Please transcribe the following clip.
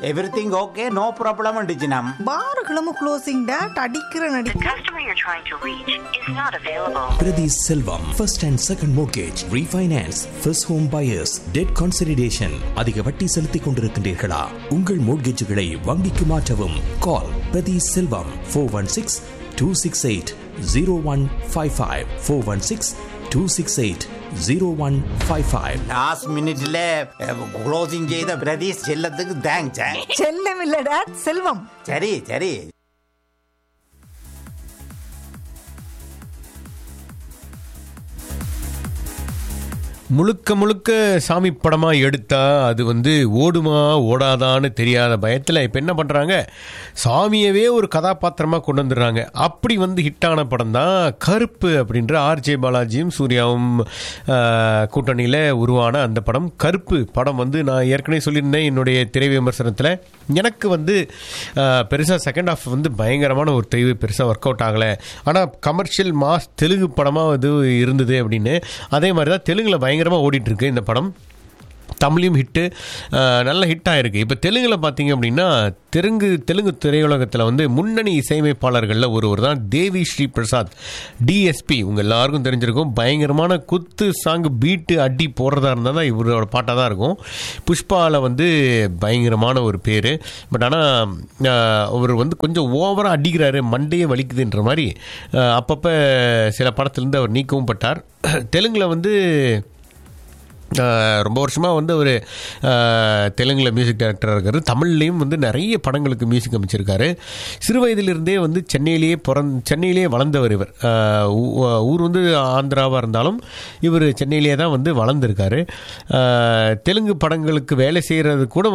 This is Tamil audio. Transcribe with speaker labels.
Speaker 1: எவ்ரிதிங் ஓகே நோ ப்ராப்ளம் அண்டிச்சினம்
Speaker 2: பார்களும் க்ளோசிங் டேட் அடிக்கிற
Speaker 3: The
Speaker 2: நடி
Speaker 3: customer you're trying to reach is not available.
Speaker 4: Pradhi Selvam, first and second mortgage, refinance, first home buyers, debt consolidation. அதிக வட்டி செலுத்திக் கொண்டிருக்கின்றீர்களா உங்கள் மோட்கேஜுகளை வங்கிக்கு மாற்றவும் call Prathi Selvam four one six two six eight zero one five five four one six two six eight zero one five five
Speaker 1: last மினிட்ல க்ளோசிங் செய்த பிரதீஷ் செல்லத்துக்கு தேங்க்ஸ்
Speaker 2: செல்லம் இல்ல டேட் செல்வம்
Speaker 1: சரி சரி
Speaker 5: முழுக்க முழுக்க சாமி படமாக எடுத்தா அது வந்து ஓடுமா ஓடாதான்னு தெரியாத பயத்தில் இப்போ என்ன பண்ணுறாங்க சாமியவே ஒரு கதாபாத்திரமாக கொண்டு வந்துடுறாங்க அப்படி வந்து ஹிட்டான படம் தான் கருப்பு அப்படின்ற ஆர்ஜே பாலாஜியும் சூர்யாவும் கூட்டணியில் உருவான அந்த படம் கருப்பு படம் வந்து நான் ஏற்கனவே சொல்லியிருந்தேன் என்னுடைய திரை விமர்சனத்தில் எனக்கு வந்து பெருசாக செகண்ட் ஹாஃப் வந்து பயங்கரமான ஒரு தெளிவு பெருசாக ஒர்க் அவுட் ஆகலை ஆனால் கமர்ஷியல் மாஸ் தெலுங்கு படமாக இது இருந்தது அப்படின்னு அதே மாதிரி தான் தெலுங்கில் பயங்கரமாக ஓடிட்டுருக்கு இந்த படம் தமிழையும் ஹிட்டு நல்ல ஹிட் ஆயிருக்கு இப்போ தெலுங்கில் பார்த்தீங்க அப்படின்னா தெலுங்கு தெலுங்கு திரையுலகத்தில் வந்து முன்னணி இசையமைப்பாளர்களில் ஒருவர் தான் தேவி ஸ்ரீ பிரசாத் டிஎஸ்பி உங்கள் எல்லாருக்கும் தெரிஞ்சிருக்கும் பயங்கரமான குத்து சாங்கு பீட்டு அடி போடுறதா இருந்தால் தான் இவரோட பாட்டாக தான் இருக்கும் புஷ்பாவில் வந்து பயங்கரமான ஒரு பேர் பட் ஆனால் அவர் வந்து கொஞ்சம் ஓவராக அடிக்கிறாரு மண்டையே வலிக்குதுன்ற மாதிரி அஹ், அப்பப்போ சில படத்துலேருந்து அவர் நீக்கவும் பட்டார் தெலுங்கில் வந்து ஆஹ் ரொம்ப வருஷமாக வந்து அவர் தெலுங்கில் மியூசிக் டைரக்டராக இருக்காரு தமிழ்லேயும் வந்து நிறைய படங்களுக்கு மியூசிக் அமைச்சிருக்காரு சிறு வயதிலிருந்தே வந்து சென்னையிலேயே பிறந் சென்னையிலேயே வளர்ந்தவர் இவர் ஆஹ் ஊ- ஊர் வந்து ஆந்திராவாக இருந்தாலும் இவர் சென்னையிலேயே தான் வந்து வளர்ந்துருக்காரு ஆஹ் தெலுங்கு படங்களுக்கு வேலை செய்கிறது கூட